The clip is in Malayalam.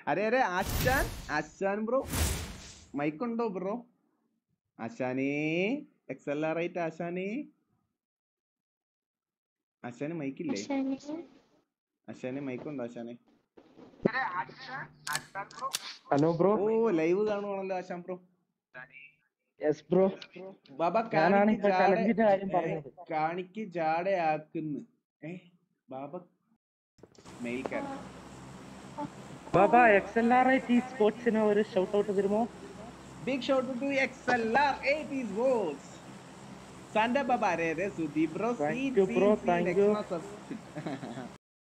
അരെ അരെ ആശാൻ ആശാൻ ബ്രോ മൈക്കുണ്ടോ ബ്രോ ആശാനേ എക്സ് എൽ ആർ ആയിട്ട് ആശാനേ ആശാന് മൈക്കില്ലേ ആശാന് മൈക്കുണ്ടോ ആശാനെ ഹലോ ബ്രോ ഓ ലൈവ് കാണുവാണല്ലോ ആശാൻ ബ്രോ യെസ് ബ്രോ ബാബ ഞാനാണ് കാണിക്ക് ഇപ്പൊ ജാട ചലഞ്ചിന്റെ കാര്യം ഏ, പറഞ്ഞത് കാണിക്ക് ജാടയാക്കുന്നു ഏ ബാബ മെയിൽ കാരൻ Baba X L R I T സ്പോർട്സിന് ഒരു ഷൗട്ട് ഔട്ട് തരുമോ Big shout out to XLR 80s votes. Santa Baba Rere Sudi bro. Thank Seed, you, seed, bro. seed, Thank you. extra sub-